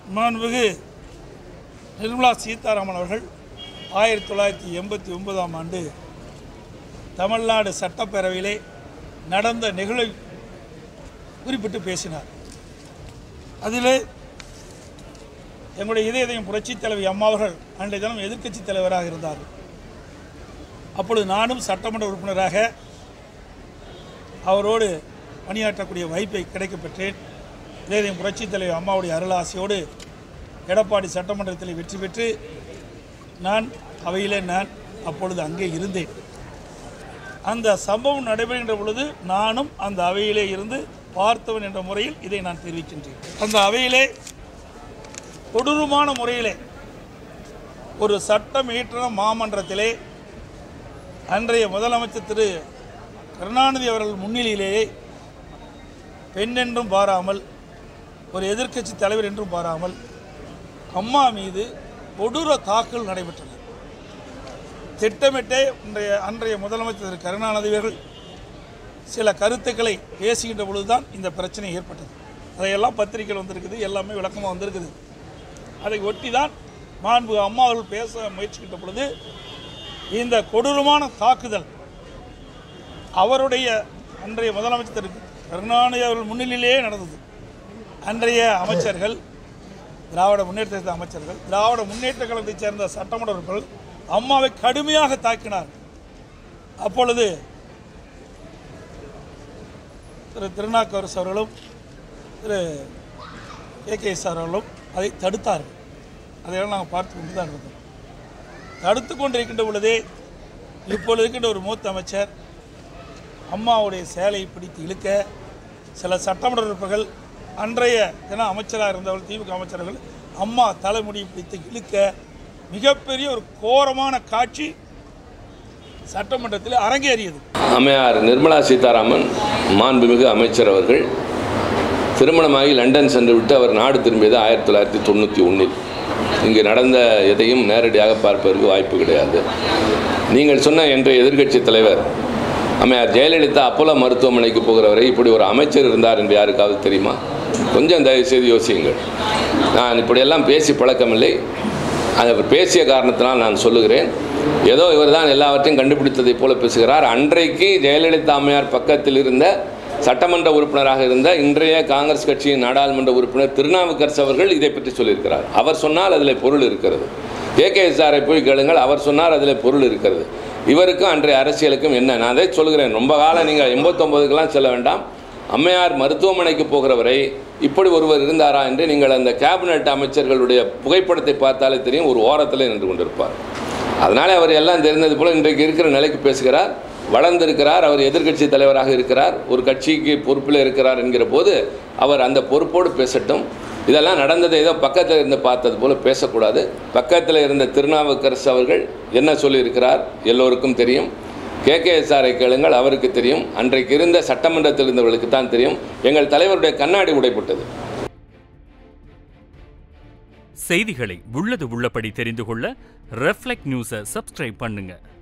மாண்புமிகு நிர்மலா சீதாராமன் அவர்கள் ஆயிரத்தி தொள்ளாயிரத்தி எண்பத்தி ஒன்பதாம் ஆண்டு தமிழ்நாடு சட்டப்பேரவையிலே நடந்த நிகழ்வை குறிப்பிட்டு பேசினார் அதிலே எங்களுடைய இதயதையும் புரட்சித் தலைவி அம்மா அவர்கள் அன்றைய தினம் எதிர்க்கட்சித் தலைவராக இருந்தார்கள் அப்பொழுது நானும் சட்டமன்ற உறுப்பினராக அவரோடு பணியாற்றக்கூடிய வாய்ப்பை கிடைக்கப்பெற்றேன் இதயம் புரட்சித் தலைவர் அம்மாவுடைய அருளாசியோடு எடப்பாடி சட்டமன்றத்தில் வெற்றி பெற்று நான் அவையிலே நான் அப்பொழுது அங்கே இருந்தேன் அந்த சம்பவம் நடைபெறுகின்ற பொழுது நானும் அந்த அவையிலே இருந்து பார்த்தவன் என்ற முறையில் இதை நான் தெரிவிக்கின்றேன் அந்த அவையிலே கொடூரமான முறையிலே ஒரு சட்டம் இயற்றின மாமன்றத்திலே அன்றைய முதலமைச்சர் திரு கருணாநிதி அவர்கள் முன்னிலையிலேயே பெண் என்றும் பாராமல் ஒரு எதிர்க்கட்சி தலைவர் என்றும் பாராமல் அம்மா மீது கொடூர தாக்கல் நடைபெற்றன திட்டமிட்டே இன்றைய அன்றைய முதலமைச்சர் திரு கருணாநிதி அவர்கள் சில கருத்துக்களை பேசுகின்ற பொழுதுதான் இந்த பிரச்சனை ஏற்பட்டது அதையெல்லாம் பத்திரிகைகள் வந்திருக்குது எல்லாமே விளக்கமாக வந்திருக்குது அதை ஒட்டி தான் மாண்பு அம்மா அவர்கள் பேச முயற்சிக்கின்ற பொழுது இந்த கொடூரமான தாக்குதல் அவருடைய அன்றைய முதலமைச்சர் திரு கருணாநிதி அவர்கள் முன்னிலையிலேயே நடந்தது அன்றைய அமைச்சர்கள் திராவிட முன்னேற்ற அமைச்சர்கள் திராவிட முன்னேற்ற கழகத்தைச் சேர்ந்த சட்டமன்ற உறுப்பினர்கள் அம்மாவை கடுமையாக தாக்கினார் அப்பொழுது திரு திருநாக்கரசு அவர்களும் திரு கே கே எஸ் அவர்களும் அதை தடுத்தார்கள் அதையெல்லாம் நாங்கள் பார்த்து கொண்டு தான் இருந்தோம் தடுத்து கொண்டிருக்கின்ற பொழுதே இப்பொழுது இருக்கின்ற ஒரு மூத்த அமைச்சர் அம்மாவுடைய சேலையை பிடித்து இழுக்க சில சட்டமன்ற உறுப்பினர்கள் அன்றைய தின அமைச்சராக இருந்தவர்கள் திமுக அமைச்சர்கள் அம்மா தலைமுடியை பிடித்து இழுக்க மிகப்பெரிய ஒரு கோரமான காட்சி சட்டமன்றத்தில் அரங்கேறியது அம்மையார் நிர்மலா சீதாராமன் மாண்புமிகு அமைச்சர் அவர்கள் திருமணமாகி லண்டன் சென்று விட்டு அவர் நாடு திரும்பியது ஆயிரத்தி தொள்ளாயிரத்தி தொண்ணூற்றி ஒன்றில் இங்கு நடந்த எதையும் நேரடியாக பார்ப்பதற்கு வாய்ப்பு கிடையாது நீங்கள் சொன்ன இன்றைய எதிர்க்கட்சி தலைவர் அம்மையார் ஜெயலலிதா அப்போலோ மருத்துவமனைக்கு போகிறவரை இப்படி ஒரு அமைச்சர் இருந்தார் என்று யாருக்காவது தெரியுமா கொஞ்சம் தயவுசெய்து யோசியுங்கள் நான் இப்படியெல்லாம் பேசி பழக்கமில்லை அது அவர் பேசிய காரணத்தினால் நான் சொல்லுகிறேன் ஏதோ இவர்தான் எல்லாவற்றையும் கண்டுபிடித்ததைப் போல பேசுகிறார் அன்றைக்கு ஜெயலலிதா அம்மையார் பக்கத்தில் இருந்த சட்டமன்ற உறுப்பினராக இருந்த இன்றைய காங்கிரஸ் கட்சியின் நாடாளுமன்ற உறுப்பினர் திருநாவுக்கரசு அவர்கள் இதை பற்றி சொல்லியிருக்கிறார் அவர் சொன்னால் அதில் பொருள் இருக்கிறது கே கே எஸ்ஆரை போய் கேளுங்கள் அவர் சொன்னார் அதில் பொருள் இருக்கிறது இவருக்கும் அன்றைய அரசியலுக்கும் என்ன நான் அதை சொல்கிறேன் ரொம்ப காலம் நீங்கள் எண்பத்தொம்போதுக்கெல்லாம் செல்ல வேண்டாம் அம்மையார் மருத்துவமனைக்கு போகிறவரை இப்படி ஒருவர் இருந்தாரா என்று நீங்கள் அந்த கேபினட் அமைச்சர்களுடைய புகைப்படத்தை பார்த்தாலே தெரியும் ஒரு ஓரத்தில் நின்று கொண்டிருப்பார் அதனால் அவர் எல்லாம் தெரிந்தது போல இன்றைக்கு இருக்கிற நிலைக்கு பேசுகிறார் வளர்ந்திருக்கிறார் அவர் எதிர்க்கட்சி தலைவராக இருக்கிறார் ஒரு கட்சிக்கு பொறுப்பில் இருக்கிறார் என்கிற போது அவர் அந்த பொறுப்போடு பேசட்டும் இதெல்லாம் நடந்ததை ஏதோ பக்கத்தில் இருந்து பார்த்தது போல பேசக்கூடாது பக்கத்தில் இருந்த திருநாவுக்கரசு அவர்கள் என்ன சொல்லியிருக்கிறார் எல்லோருக்கும் தெரியும் கே கே எஸ்ஆரை கேளுங்கள் அவருக்கு தெரியும் அன்றைக்கு இருந்த சட்டமன்றத்தில் இருந்தவர்களுக்கு தான் தெரியும் எங்கள் தலைவருடைய கண்ணாடி உடைப்பட்டது செய்திகளை உள்ளது உள்ளபடி தெரிந்து கொள்ள ரெஃப்ளெக்ட் நியூஸை சப்ஸ்கிரைப் பண்ணுங்க